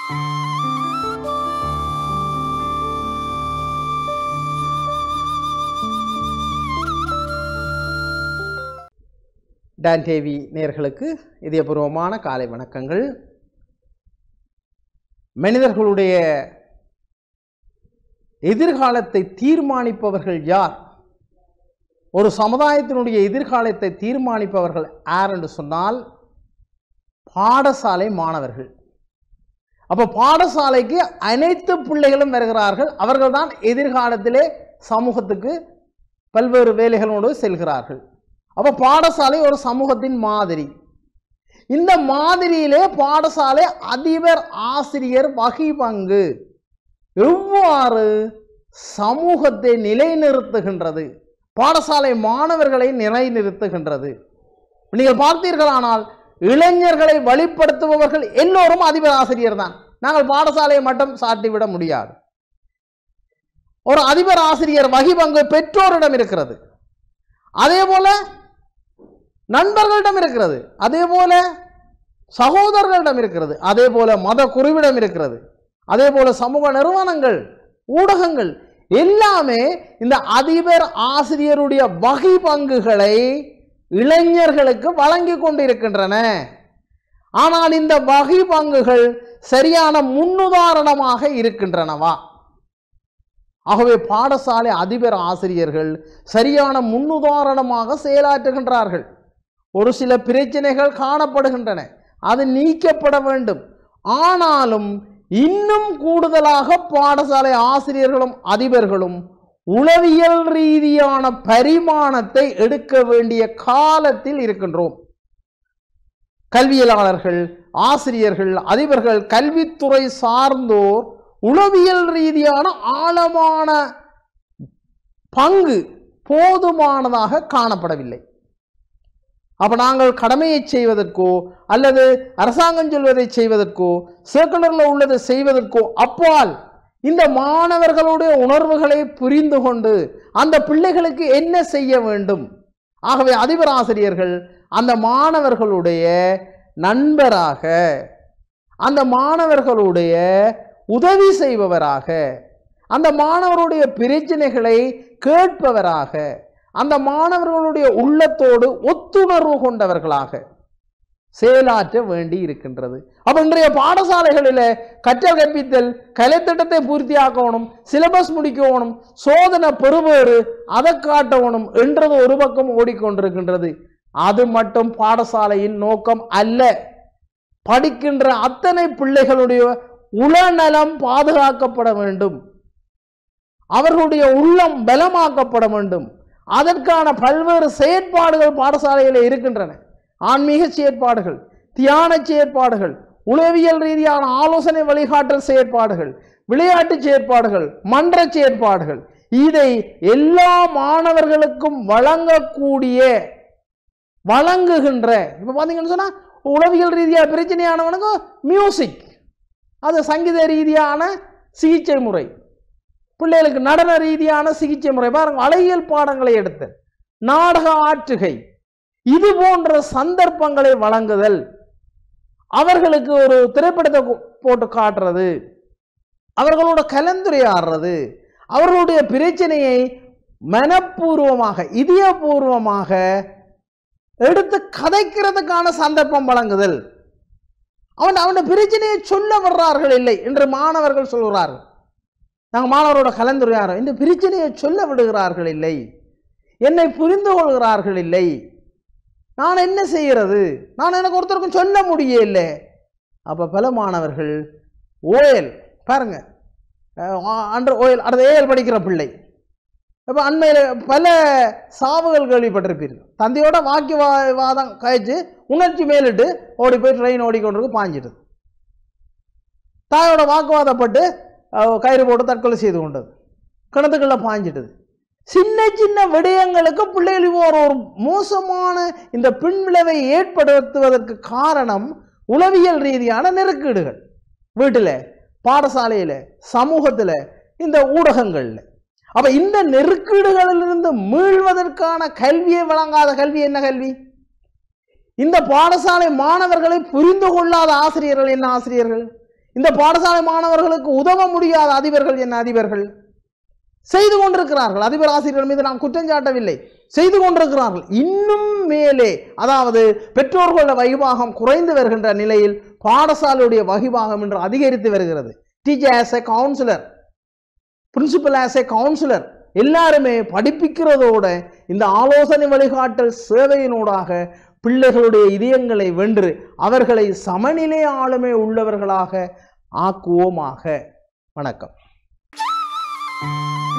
Don TV நேயர்களுக்கு இதயபூர்வமான காலை வணக்கங்கள் மனிதர்களுடைய எதிர்காலத்தை தீர்மானிப்பவர்கள் யார் ஒரு சமுதாயத்தினுடைய எதிர்காலத்தை தீர்மானிப்பவர்கள் யார் என்று சொன்னால் பாடசாலை மாணவர்கள் அப்போ பாடசாலைக்கு அனைத்து பிள்ளைகளும் வருகிறார்கள் அவர்கள்தான் எதிர்காலத்திலே சமூகத்துக்கு பல்வேறு வேலைகளோடு செல்கிறார்கள் அப்போ பாடசாலை ஒரு சமூகத்தின் மாதிரி இந்த மாதிரியிலே பாடசாலை அதிபர் ஆசிரியர் வகை பங்கு எவ்வாறு சமூகத்தை நிலைநிறுத்துகின்றது பாடசாலை மாணவர்களை நிலைநிறுத்துகின்றது நீங்கள் பார்த்தீர்களானால் இளைஞர்களை வழிப்படுத்துபவர்கள் எல்லோரும் அதிபர் ஆசிரியர் தான் நாங்கள் பாடசாலையை மட்டும் சாட்டிவிட முடியாது ஒரு அதிபர் ஆசிரியர் வகை பங்கு பெற்றோரிடம் இருக்கிறது அதே போல நண்பர்களிடம் இருக்கிறது அதே போல சகோதரர்களிடம் இருக்கிறது அதே போல மத குருவிடம் இருக்கிறது அதே போல சமூக நிறுவனங்கள் ஊடகங்கள் எல்லாமே இந்த அதிபர் ஆசிரியருடைய வகை பங்குகளை இளைஞர்களுக்கு வழங்கி கொண்டிருக்கின்றன ஆனால் இந்த வகை பங்குகள் சரியான முன்னுதாரணமாக இருக்கின்றனவா ஆகவே பாடசாலை அதிபர் ஆசிரியர்கள் சரியான முன்னுதாரணமாக செயலாற்றுகின்றார்கள் ஒரு சில பிரச்சனைகள் காணப்படுகின்றன அது நீக்கப்பட வேண்டும் ஆனாலும் இன்னும் கூடுதலாக பாடசாலை ஆசிரியர்களும் அதிபர்களும் உளவியல் ரீதியான பரிமாணத்தை எடுக்க வேண்டிய காலத்தில் இருக்கின்றோம் கல்வியலாளர்கள் ஆசிரியர்கள் அதிபர்கள் கல்வித்துறை சார்ந்தோர் உளவியல் ரீதியான ஆழமான பங்கு போதுமானதாக காணப்படவில்லை அப்ப நாங்கள் கடமையை செய்வதற்கோ அல்லது அரசாங்கம் சொல்வதை செய்வதற்கோ சேக்கனரில் உள்ளதை செய்வதற்கோ அப்பால் இந்த மாணவர்களுடைய உணர்வுகளை புரிந்து கொண்டு அந்த பிள்ளைகளுக்கு என்ன செய்ய வேண்டும் ஆகவே அதிபர் ஆசிரியர்கள் அந்த மாணவர்களுடைய நண்பராக அந்த மாணவர்களுடைய உதவி செய்பவராக அந்த மாணவருடைய பிரச்சனைகளை கேட்பவராக அந்த மாணவர்களுடைய உள்ளத்தோடு ஒத்துணர்வு கொண்டவர்களாக செயலாற்ற வேண்டி இருக்கின்றது அப்ப இன்றைய பாடசாலைகளில் கற்றல் கற்பித்தல் கலைத்திட்டத்தை பூர்த்தியாக்கணும் சிலபஸ் முடிக்கணும் சோதனை பெறுவேறு அதை காட்டணும் என்றது ஒரு பக்கம் ஓடிக்கொண்டிருக்கின்றது அது மட்டும் பாடசாலையின் நோக்கம் அல்ல படிக்கின்ற அத்தனை பிள்ளைகளுடைய உளநலம் பாதுகாக்கப்பட வேண்டும் அவர்களுடைய உள்ளம் பலமாக்கப்பட வேண்டும் அதற்கான பல்வேறு செயற்பாடுகள் பாடசாலையில் இருக்கின்றன ஆன்மீக செயற்பாடுகள் தியான செயற்பாடுகள் உளவியல் ரீதியான ஆலோசனை வழிகாட்டல் செயற்பாடுகள் விளையாட்டு செயற்பாடுகள் மன்ற செயற்பாடுகள் இதை எல்லா மாணவர்களுக்கும் வழங்கக்கூடிய வழங்குகின்ற இப்போ பார்த்தீங்கன்னு சொன்னால் உளவியல் ரீதியாக பிரச்சனையானவனுக்கு மியூசிக் அது சங்கீத ரீதியான சிகிச்சை முறை பிள்ளைகளுக்கு நடன ரீதியான சிகிச்சை முறை பாருங்க அழகியல் பாடங்களை எடுத்து நாடக ஆற்றுகை இது போன்ற சந்தர்ப்பங்களை வழங்குதல் அவர்களுக்கு ஒரு திரைப்படத்தை கு- போட்டு காட்டுறது அவர்களோட கலந்துரையாடுறது அவர்களுடைய பிரச்சனையை மனப்பூர்வமாக இதயபூர்வமாக எடுத்து கதைக்கிறதுக்கான சந்தர்ப்பம் வழங்குதல் அவன் அவன பிரச்சனையை சொல்ல வர்றார்கள் இல்லை என்று மாணவர்கள் சொல்கிறார்கள் நாங்கள் மாணவரோட கலந்துரையாடுறோம் இந்த பிரச்சனையை சொல்ல விடுகிறார்கள் இல்லை என்னை புரிந்து கொள்கிறார்கள் இல்லை நான் என்ன செய்கிறது நான் எனக்கு ஒருத்தருக்கும் சொல்ல முடியல அப்போ பல மாணவர்கள் ஓஎல் பாருங்க அண்டர் ஓஎல் அடுத்த ஏஎல் படிக்கிற பிள்ளை இப்போ அண்மையில் பல சாவுகள் கேள்விப்பட்டிருப்பீர்கள் தந்தையோட வாக்கிய வா- வாதம் கழிச்சு உணர்ச்சி மேலிட்டு ஓடி போய் ட்ரெயின் ஓடிக்கொண்டிருக்கு பாஞ்சிடுது தாயோட வாக்குவாதப்பட்டு அஹ், கயிறு போட்டு தற்கொலை செய்து கொண்டது கிணத்துக்குள்ள பாஞ்சிட்டது சின்ன சின்ன விடயங்களுக்கு பிள்ளைகள் இவ்வாறு ஒரு மோசமான இந்த பின்விளைவை ஏற்படுத்துவதற்கு காரணம் உளவியல் ரீதியான நெருக்கீடுகள் வீட்டில் பாடசாலையில் சமூகத்தில் இந்த ஊடகங்களில் அப்ப இந்த நெருக்கீடுகளிலிருந்து மீள்வதற்கான கல்வியை வழங்காத கல்வி என்ன கல்வி இந்த பாடசாலை மாணவர்களை புரிந்து கொள்ளாத ஆசிரியர்கள் என்ன ஆசிரியர்கள் இந்த பாடசாலை மாணவர்களுக்கு உதவ முடியாத அதிபர்கள் என்ன அதிபர்கள் செய்து கொண்டிருக்கிறார்கள் அதிபர் ஆசிரியர்கள் மீது நான் குற்றம் சாட்டவில்லை செய்து கொண்டிருக்கிறார்கள் இன்னும் மேலே அதாவது பெற்றோர்களோட வகிபாகம் குறைந்து வருகின்ற நிலையில் பாடசாலையுடைய வகிபாகம் இன்று அதிகரித்து வருகிறது teacher as a counsellor principal as a counsellor எல்லாருமே படிப்பிக்கிறதோட இந்த ஆலோசனை வழிகாட்டல் சேவையினூடாக பிள்ளைகளுடைய இதயங்களை வென்று அவர்களை சமநிலை ஆளுமை உள்ளவர்களாக ஆக்குவோமாக வணக்கம்